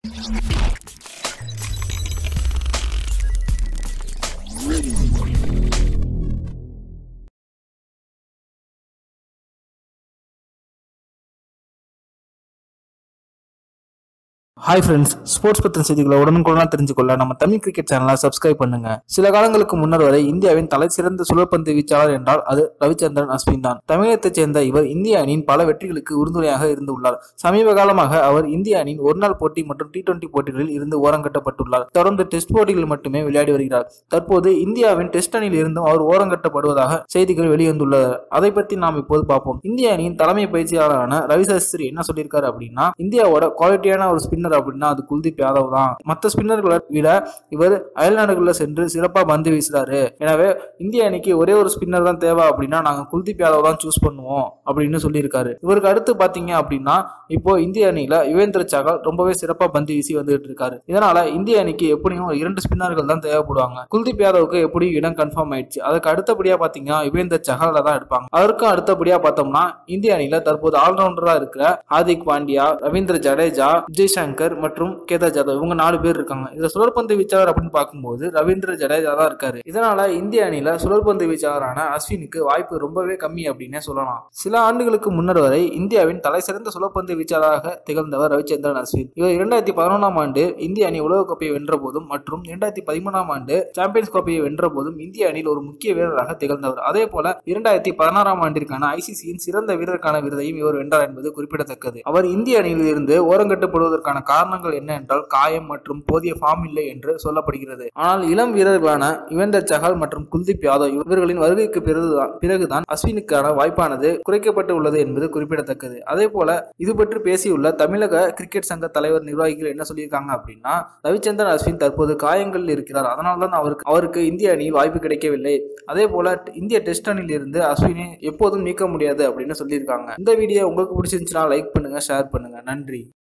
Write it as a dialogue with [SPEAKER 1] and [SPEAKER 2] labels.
[SPEAKER 1] hi friends sports பற்றின செய்திகளை உடனுக்குடன் தெரிஞ்சுக்கொள்ள நம்ம தமிழ் கிரிக்கெட் சேனலை சப்ஸ்கிரைப் பண்ணுங்க சில காலங்களுக்கு முன்னர் வரை இந்தியாவின் தலை சிறந்த சுழற்பந்து வீச்சாளர் என்றால் அது ரவிச்சந்திரன் அஸ்வின் தான் தமிழகத்தைச் சேர்ந்த இவர் இந்திய அணியின் பல வெற்றிகளுக்கு உறுதுணையாக இருந்துள்ளார் சமீப காலமாக அவர் இந்திய அணியின் ஒருநாள் போட்டி மற்றும் டி டுவெண்டி போட்டிகளில் இருந்து ஓரங்கட்டப்பட்டுள்ளார் தொடர்ந்து டெஸ்ட் போட்டிகள் மட்டுமே விளையாடி வருகிறார் தற்போது இந்தியாவின் டெஸ்ட் அணியில் இருந்தும் அவர் ஓரங்கட்டப்படுவதாக செய்திகள் வெளிவந்துள்ளது அதை பற்றி நாம் இப்போது பார்ப்போம் இந்திய அணியின் தலைமை பயிற்சியாளரான ரவி சாஸ்திரி என்ன சொல்லியிருக்காரு அப்படின்னா இந்தியாவோட குவாலிட்டியான ஒரு ஸ்பின்னர் அப்படின்னா அது குல்தீப் யாதவ் தான் மற்ற ஸ்பின்னர்களை விட இவர் அயல்நாடுகளில் சென்று சிறப்பாக பந்து வீசுறாரு எனவே இந்திய அணிக்கு ஒரே ஒரு ஸ்பின்னர் தான் தேவை அப்படின்னா நாங்கள் குல்தீப் யாதவ் தான் சூஸ் பண்ணுவோம் அப்படின்னு சொல்லியிருக்காரு இவருக்கு அடுத்து பார்த்தீங்க அப்படின்னா இப்போ இந்திய அணியில யுவேந்திர சகல் ரொம்பவே சிறப்பாக பந்து வீசி வந்துகிட்டு இருக்காரு இதனால இந்திய அணிக்கு எப்படியும் ஒரு இரண்டு ஸ்பின்னர்கள் தான் தேவைப்படுவாங்க குல்தீப் யாதவுக்கு எப்படியும் இடம் கன்ஃபார்ம் ஆயிடுச்சு அதுக்கு அடுத்தபடியா பாத்தீங்கன்னா யுவேந்திர சகல தான் எடுப்பாங்க அதற்கும் அடுத்தபடியா பார்த்தோம்னா இந்திய அணியில தற்போது ஆல்ரவுண்டரா இருக்கிற ஹார்திக் பாண்டியா ரவீந்திர ஜடேஜா விஜய் சங்கர் மற்றும் கேதார் ஜாதவ் இவங்க நாலு பேர் இருக்காங்க இதுல சுழற்பந்து வீச்சாளர் அப்படின்னு பார்க்கும்போது ரவீந்திர ஜடேஜா தான் இருக்காரு இதனால இந்திய அணியில சுழற்பந்து வீச்சாளரான அஸ்வினுக்கு வாய்ப்பு ரொம்பவே கம்மி அப்படின்னே சொல்லலாம் சில ஆண்டுகளுக்கு முன்னர் வரை இந்தியாவின் தலை சிறந்த சுழற்பந்து வீச்சாளராக திகழ்ந்தவர் ரவிச்சந்திரன் அஸ்வின் இவர் இரண்டாயிரத்தி பதினொன்றாம் ஆண்டு இந்திய அணி உலகக்கோப்பையை வென்ற போதும் மற்றும் இரண்டாயிரத்தி பதிமூணாம் ஆண்டு சாம்பியன்ஸ் கோப்பையை வென்ற போதும் இந்திய அணியில் ஒரு முக்கிய வீரராக திகழ்ந்தவர் அதே போல இரண்டாயிரத்தி பதினாறாம் ஆண்டிற்கான ஐசிசியின் சிறந்த வீரருக்கான விருதையும் இவர் வென்றார் என்பது குறிப்பிடத்தக்கது அவர் இந்திய அணியில் இருந்து ஓரங்கட்டப்படுவதற்கான காரணங்கள் என்ன என்றால் காயம் மற்றும் போதிய ஃபார்ம் இல்லை என்று சொல்லப்படுகிறது ஆனால் இளம் வீரர்களான யுவேந்தர் சஹால் மற்றும் குல்தீப் யாதவ் இவர்களின் வருகைக்கு பிறகுதான் பிறகுதான் அஸ்வினுக்கான வாய்ப்பானது குறைக்கப்பட்டு உள்ளது என்பது குறிப்பிடத்தக்கது அதே போல இது பற்றி பேசியுள்ள தமிழக கிரிக்கெட் சங்க தலைவர் நிர்வாகிகள் என்ன சொல்லியிருக்காங்க அப்படின்னா ரவிச்சந்திரன் அஸ்வின் தற்போது காயங்களில் இருக்கிறார் அதனால்தான் அவருக்கு அவருக்கு இந்திய அணியில் வாய்ப்பு கிடைக்கவில்லை அதே போல இந்திய டெஸ்ட் அணியில் இருந்து அஸ்வினை எப்போதும் நீக்க முடியாது அப்படின்னு சொல்லியிருக்காங்க இந்த வீடியோ உங்களுக்கு பிடிச்சிருந்துச்சுன்னா லைக் பண்ணுங்க ஷேர் பண்ணுங்க நன்றி